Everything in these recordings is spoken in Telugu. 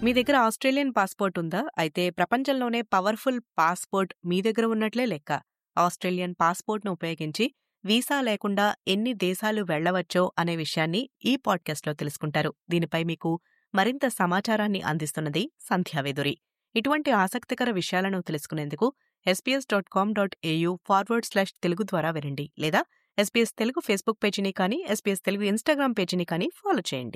మీ దగ్గర ఆస్ట్రేలియన్ పాస్పోర్ట్ ఉందా అయితే ప్రపంచంలోనే పవర్ఫుల్ పాస్పోర్ట్ మీ దగ్గర ఉన్నట్లే లెక్క ఆస్ట్రేలియన్ పాస్పోర్ట్ను ఉపయోగించి వీసా లేకుండా ఎన్ని దేశాలు వెళ్లవచ్చో అనే విషయాన్ని ఈ పాడ్కాస్ట్లో తెలుసుకుంటారు దీనిపై మీకు మరింత సమాచారాన్ని అందిస్తున్నది సంధ్యావేదురి ఇటువంటి ఆసక్తికర విషయాలను తెలుసుకునేందుకు SPS dot com dot AU forward slash Telugu ద్వారా వినండి లేదా ఎస్పీఎస్ తెలుగు ఫేస్బుక్ పేజీని కానీ ఎస్పీఎస్ తెలుగు ఇన్స్టాగ్రామ్ పేజీని కానీ ఫాలో చేయండి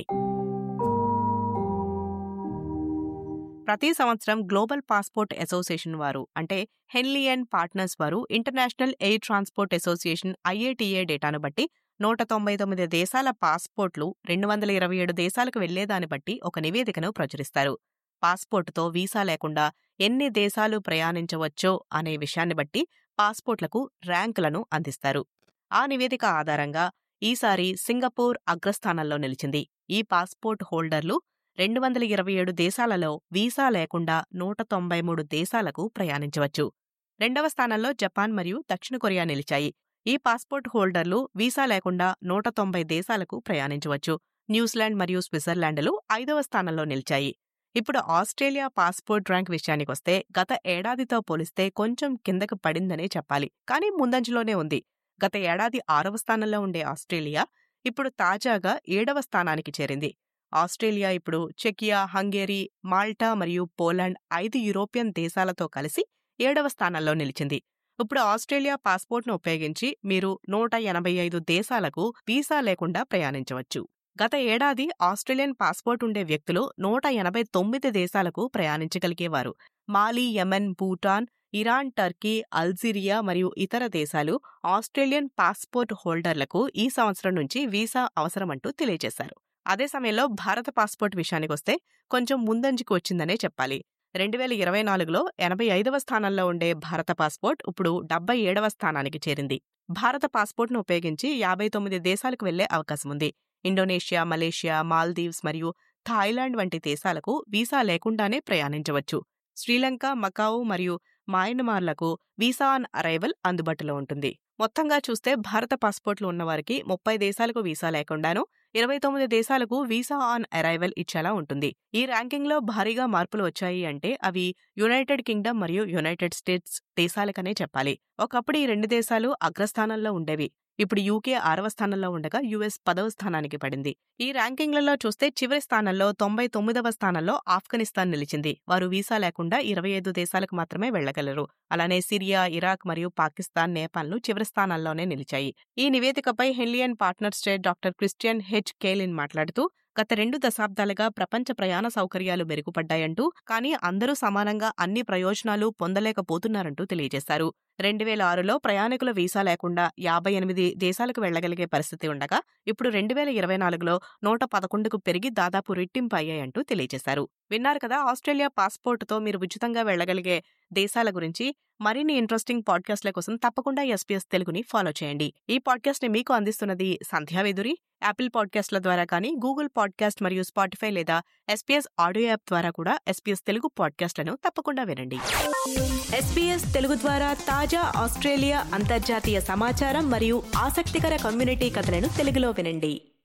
ప్రతి సంవత్సరం గ్లోబల్ పాస్పోర్ట్ అసోసియేషన్ వారు అంటే హెన్లీ అండ్ పార్ట్నర్స్ వారు international air transport association IATA డేటాను బట్టి నూట తొంభై తొమ్మిది దేశాల పాస్పోర్ట్లు రెండు వందల ఇరవై ఏడు దేశాలకు వెళ్లేదాన్ని బట్టి ఒక నివేదికను ప్రచురిస్తారు పాస్పోర్టుతో వీసా లేకుండా ఎన్ని దేశాలు ప్రయాణించవచ్చో అనే విషయాన్ని బట్టి పాస్పోర్ట్లకు ర్యాంకులను అందిస్తారు ఆ నివేదిక ఆధారంగా ఈసారి సింగపూర్ అగ్రస్థానంలో నిలిచింది ఈ పాస్పోర్ట్ హోల్డర్లు రెండు వందల ఇరవై ఏడు దేశాలలో వీసా లేకుండా నూట తొంభై మూడు దేశాలకు ప్రయాణించవచ్చు రెండవ స్థానంలో జపాన్ మరియు దక్షిణ కొరియా నిలిచాయి ఈ పాస్పోర్ట్ హోల్డర్లు వీసా లేకుండా నూట తొంభై దేశాలకు ప్రయాణించవచ్చు న్యూజిలాండ్ మరియు స్విట్జర్లాండ్లు ఐదవ స్థానంలో నిలిచాయి ఇప్పుడు ఆస్ట్రేలియా పాస్పోర్ట్ ర్యాంక్ విషయానికొస్తే గత ఏడాదితో పోలిస్తే కొంచెం కిందకు పడిందనే చెప్పాలి కానీ ముందంజలోనే ఉంది గత ఏడాది ఆరవ స్థానంలో ఉండే ఆస్ట్రేలియా ఇప్పుడు తాజాగా ఏడవ స్థానానికి చేరింది ఆస్ట్రేలియా ఇప్పుడు చెకియా హంగేరీ మాల్టా మరియు పోలాండ్ ఐదు యూరోపియన్ దేశాలతో కలిసి ఏడవ స్థానంలో నిలిచింది ఇప్పుడు ఆస్ట్రేలియా పాస్పోర్ట్ను ఉపయోగించి మీరు నూట ఎనభై ఐదు దేశాలకు వీసా లేకుండా ప్రయాణించవచ్చు గత ఏడాది ఆస్ట్రేలియన్ పాస్పోర్ట్ ఉండే వ్యక్తులు నూట ఎనభై తొమ్మిది దేశాలకు ప్రయాణించగలిగేవారు Mali Yemen Bhutan Iran Turkey Algeria మరియు ఇతర దేశాలు ఆస్ట్రేలియన్ పాస్పోర్ట్ హోల్డర్లకు ఈ సంవత్సరం నుంచి వీసా అవసరమంటూ తెలియజేశారు అదే సమయంలో భారత పాస్పోర్ట్ విషయానికొస్తే కొంచెం ముందంజకు వచ్చిందనే చెప్పాలి రెండు వేల ఇరవై నాలుగులో ఎనభై ఐదవ స్థానంలో ఉండే భారత పాస్పోర్ట్ ఇప్పుడు డెబ్బై ఏడవ స్థానానికి చేరింది భారత పాస్పోర్ట్ను ఉపయోగించి యాభై తొమ్మిది దేశాలకు వెళ్లే అవకాశం ఉంది ఇండోనేషియా మలేషియా మాల్దీవ్స్ మరియు థాయిలాండ్ వంటి దేశాలకు వీసా లేకుండానే ప్రయాణించవచ్చు శ్రీలంక మకావు మరియు మయన్మార్లకు వీసా ఆన్ అరైవల్ అందుబాటులో ఉంటుంది మొత్తంగా చూస్తే భారత పాస్పోర్ట్లు ఉన్నవారికి ముప్పై దేశాలకు వీసా లేకుండాను ఇరవై తొమ్మిది దేశాలకు వీసా ఆన్ అరైవల్ ఇచ్చేలా ఉంటుంది ఈ ర్యాంకింగ్లో భారీగా మార్పులు వచ్చాయి అంటే అవి యునైటెడ్ కింగ్డమ్ మరియు యునైటెడ్ స్టేట్స్ దేశాలకనే చెప్పాలి ఒకప్పుడు ఈ రెండు దేశాలు అగ్రస్థానంలో ఉండేవి ఇప్పుడు యూకే ఆరవ స్థానంలో ఉండగా యుఎస్ పదవ స్థానానికి పడింది ఈ ర్యాంకింగ్లలో చూస్తే చివరి స్థానంలో తొంభై తొమ్మిదవ స్థానంలో ఆఫ్ఘనిస్తాన్ నిలిచింది వారు వీసా లేకుండా ఇరవై ఐదు దేశాలకు మాత్రమే వెళ్లగలరు అలానే సిరియా ఇరాక్ మరియు పాకిస్తాన్ నేపాల్ను చివరి స్థానాల్లోనే నిలిచాయి ఈ నివేదికపై Henley and partner state doctor Christian H Kaelin మాట్లాడుతూ గత రెండు దశాబ్దాలుగా ప్రపంచ ప్రయాణ సౌకర్యాలు మెరుగుపడ్డాయంటూ కానీ అందరూ సమానంగా అన్ని ప్రయోజనాలు పొందలేకపోతున్నారంటూ తెలియజేశారు రెండు వేల ఆరులో ప్రయాణికుల వీసా లేకుండా యాభై ఎనిమిది దేశాలకు వెళ్లగలిగే పరిస్థితి ఉండగా ఇప్పుడు రెండు వేల ఇరవై నాలుగులో నూట పదకొండుకు పెరిగి దాదాపు రెట్టింపు అయ్యాయంటూ తెలియజేశారు విన్నారు కదా ఆస్ట్రేలియా పాస్పోర్టుతో మీరు ఉచితంగా వెళ్లగలిగే దేశాల గురించి మరిన్ని ఇంట్రెస్టింగ్ పాడ్కాస్ట్ల కోసం తప్పకుండా ఎస్పీఎస్ తెలుగుని ఫాలో చేయండి ఈ పాడ్కాస్ట్ ని మీకు అందిస్తున్నది సంధ్యావేదురి యాపిల్ పాడ్కాస్ట్ల ద్వారా కానీ గూగుల్ పాడ్కాస్ట్ మరియు స్పాటిఫై లేదా ఎస్పీఎస్ ఆడియో యాప్ ద్వారా కూడా ఎస్పీఎస్ తెలుగు పాడ్కాస్ట్లను తప్పకుండా వినండి ఎస్పీఎస్ తెలుగు ద్వారా తాజా ఆస్ట్రేలియా అంతర్జాతీయ సమాచారం మరియు ఆసక్తికర కమ్యూనిటీ కథలను తెలుగులో వినండి